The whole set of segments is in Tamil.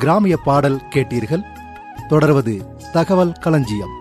கிராமிய பாடல் கேட்டீர்கள் தொடர்வது தகவல் களஞ்சியம்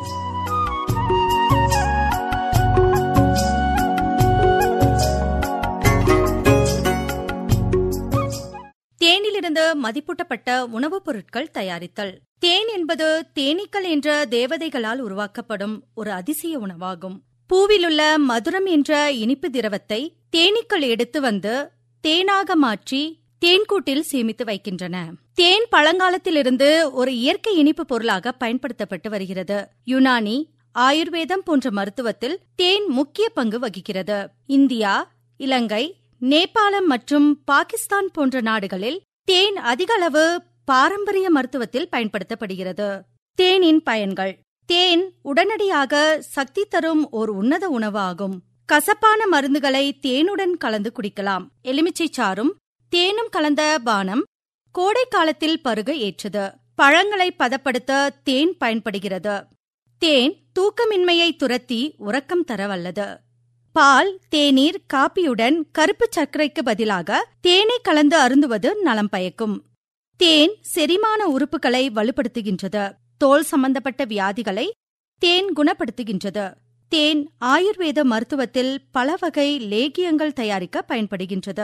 தேனிலிருந்து மதிப்பூட்டப்பட்ட உணவுப் பொருட்கள் தயாரித்தல் தேன் என்பது தேனீக்கள் என்ற தேவதைகளால் உருவாக்கப்படும் ஒரு அதிசய உணவாகும் பூவிலுள்ள மதுரம் என்ற இனிப்பு திரவத்தை தேனீக்கள் எடுத்து வந்து தேனாக மாற்றி தேன்கூட்டில் சேமித்து வைக்கின்றன தேன் பழங்காலத்திலிருந்து ஒரு இயற்கை இனிப்பு பொருளாக பயன்படுத்தப்பட்டு வருகிறது யுனானி ஆயுர்வேதம் போன்ற மருத்துவத்தில் தேன் முக்கிய பங்கு வகிக்கிறது இந்தியா இலங்கை நேபாளம் மற்றும் பாகிஸ்தான் போன்ற நாடுகளில் தேன் அதிக அளவு பாரம்பரிய மருத்துவத்தில் பயன்படுத்தப்படுகிறது தேனின் பயன்கள் தேன் உடனடியாக சக்தி தரும் ஒரு உன்னத உணவு ஆகும் கசப்பான மருந்துகளை தேனுடன் கலந்து குடிக்கலாம் எலுமிச்சை சாறும் தேனும் கலந்த பானம் கோடை காலத்தில் பருக ஏற்றது பழங்களை பதப்படுத்த தேன் பயன்படுகிறது தேன் தூக்கமின்மையை துரத்தி உறக்கம் தர வல்லது பால் தேநீர் காப்பியுடன் கருப்பு சர்க்கரைக்கு பதிலாக தேனை கலந்து அருந்துவது நலம் பயக்கும் தேன் செரிமான உறுப்புகளை வலுப்படுத்துகின்றது தோல் சம்பந்தப்பட்ட வியாதிகளை தேன் குணப்படுத்துகின்றது தேன் ஆயுர்வேத மருத்துவத்தில் பல வகை லேகியங்கள் தயாரிக்க பயன்படுகின்றது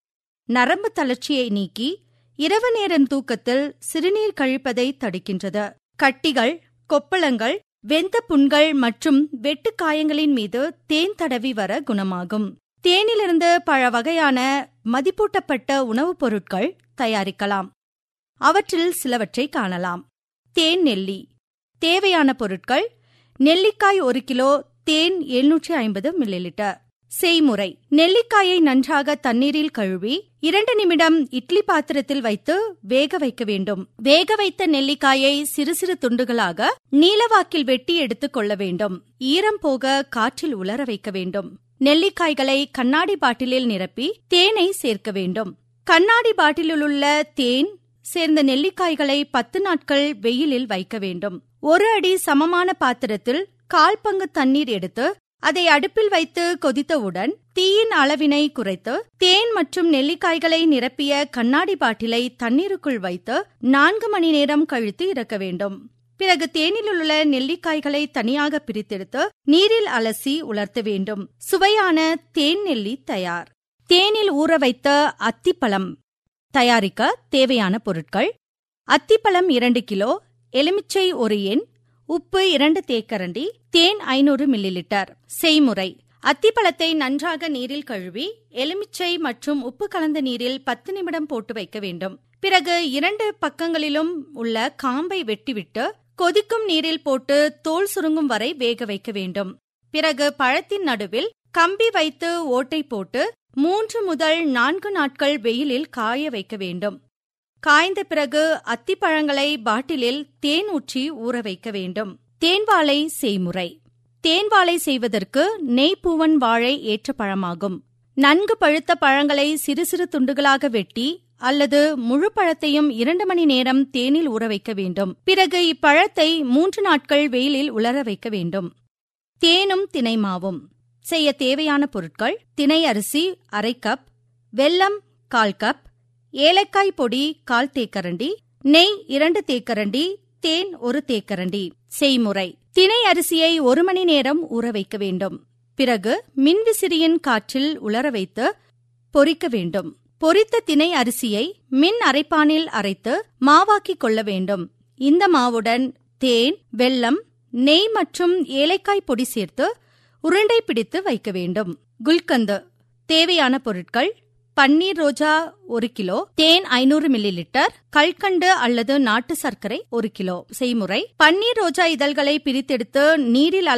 நரம்பு தளர்ச்சியை நீக்கி இரவு நேரம் தூக்கத்தில் சிறுநீர் கழிப்பதை தடுக்கின்றது கட்டிகள் கொப்பளங்கள் வெந்த புண்கள் மற்றும் வெட்டு காயங்களின் மீது தேன் தடவி வர குணமாகும் தேனிலிருந்து பல வகையான மதிப்பூட்டப்பட்ட உணவுப் பொருட்கள் தயாரிக்கலாம் அவற்றில் சிலவற்றை காணலாம் தேன் நெல்லி தேவையான பொருட்கள் நெல்லிக்காய் ஒரு கிலோ தேன் எழுநூற்றி ஐம்பது மில்லிலிட்டர் செய்முறை நெல்லிக்காயை நன்றாக தண்ணீரில் கழுவி இரண்டு நிமிடம் இட்லி பாத்திரத்தில் வைத்து வேக வைக்க வேண்டும் வேக வைத்த நெல்லிக்காயை சிறு சிறு துண்டுகளாக நீலவாக்கில் வெட்டி எடுத்துக் கொள்ள வேண்டும் ஈரம் போக காற்றில் உலர வைக்க வேண்டும் நெல்லிக்காய்களை கண்ணாடி பாட்டிலில் நிரப்பி தேனை சேர்க்க வேண்டும் கண்ணாடி பாட்டிலில் உள்ள தேன் சேர்ந்த நெல்லிக்காய்களை பத்து நாட்கள் வெயிலில் வைக்க வேண்டும் ஒரு அடி சமமான பாத்திரத்தில் கால் பங்கு தண்ணீர் எடுத்து அதை அடுப்பில் வைத்து கொதித்தவுடன் தீயின் அளவினை குறைத்து தேன் மற்றும் நெல்லிக்காய்களை நிரப்பிய கண்ணாடி பாட்டிலை தண்ணீருக்குள் வைத்து நான்கு மணி நேரம் கழித்து இறக்க வேண்டும் பிறகு தேனில் உள்ள நெல்லிக்காய்களை தனியாக பிரித்தெடுத்து நீரில் அலசி உலர்த்த வேண்டும் சுவையான தேன் நெல்லி தயார் தேனில் ஊற வைத்த அத்திப்பழம் தயாரிக்க தேவையான பொருட்கள் அத்திப்பழம் இரண்டு கிலோ எலுமிச்சை ஒரு எண் உப்பு இரண்டு தேக்கரண்டி தேன் ஐநூறு மில்லிலிட்டர் செய்முறை அத்திப்பழத்தை நன்றாக நீரில் கழுவி எலுமிச்சை மற்றும் உப்பு கலந்த நீரில் பத்து நிமிடம் போட்டு வைக்க வேண்டும் பிறகு இரண்டு பக்கங்களிலும் உள்ள காம்பை வெட்டிவிட்டு கொதிக்கும் நீரில் போட்டு தோல் சுருங்கும் வரை வேக வைக்க வேண்டும் பிறகு பழத்தின் நடுவில் கம்பி வைத்து ஓட்டை போட்டு மூன்று முதல் நான்கு நாட்கள் வெயிலில் காய வைக்க வேண்டும் காய்ந்த பிறகு அத்திப்பழங்களை பாட்டிலில் தேன் ஊற்றி ஊற வைக்க வேண்டும் தேன்வாழை செய்முறை தேன்வாழை செய்வதற்கு நெய்ப்பூவன் வாழை ஏற்ற பழமாகும் நன்கு பழுத்த பழங்களை சிறு சிறு துண்டுகளாக வெட்டி அல்லது முழு பழத்தையும் இரண்டு மணி நேரம் தேனில் ஊற வைக்க வேண்டும் பிறகு இப்பழத்தை மூன்று நாட்கள் வெயிலில் உலர வைக்க வேண்டும் தேனும் தினைமாவும் செய்ய தேவையான பொருட்கள் தினை அரிசி அரை கப் வெல்லம் கால் கப் ஏலக்காய் பொடி கால் தேக்கரண்டி நெய் இரண்டு தேக்கரண்டி தேன் ஒரு தேக்கரண்டி செய்முறை தினை அரிசியை ஒரு மணி நேரம் ஊற வைக்க வேண்டும் பிறகு மின்விசிறியின் காற்றில் உலர வைத்து பொரிக்க வேண்டும் பொரித்த தினை அரிசியை மின் அரைப்பானில் அரைத்து மாவாக்கிக் கொள்ள வேண்டும் இந்த மாவுடன் தேன் வெல்லம் நெய் மற்றும் ஏலக்காய் பொடி சேர்த்து உருண்டை பிடித்து வைக்க வேண்டும் குல்கந்து தேவையான பொருட்கள் பன்னீர் ரோஜா ஒரு கிலோ தேன் ஐநூறு மில்லி லிட்டர் கல்கண்டு அல்லது நாட்டு சர்க்கரை ஒரு கிலோ செய்முறை பன்னீர் ரோஜா இதழ்களை பிரித்தெடுத்து நீரில்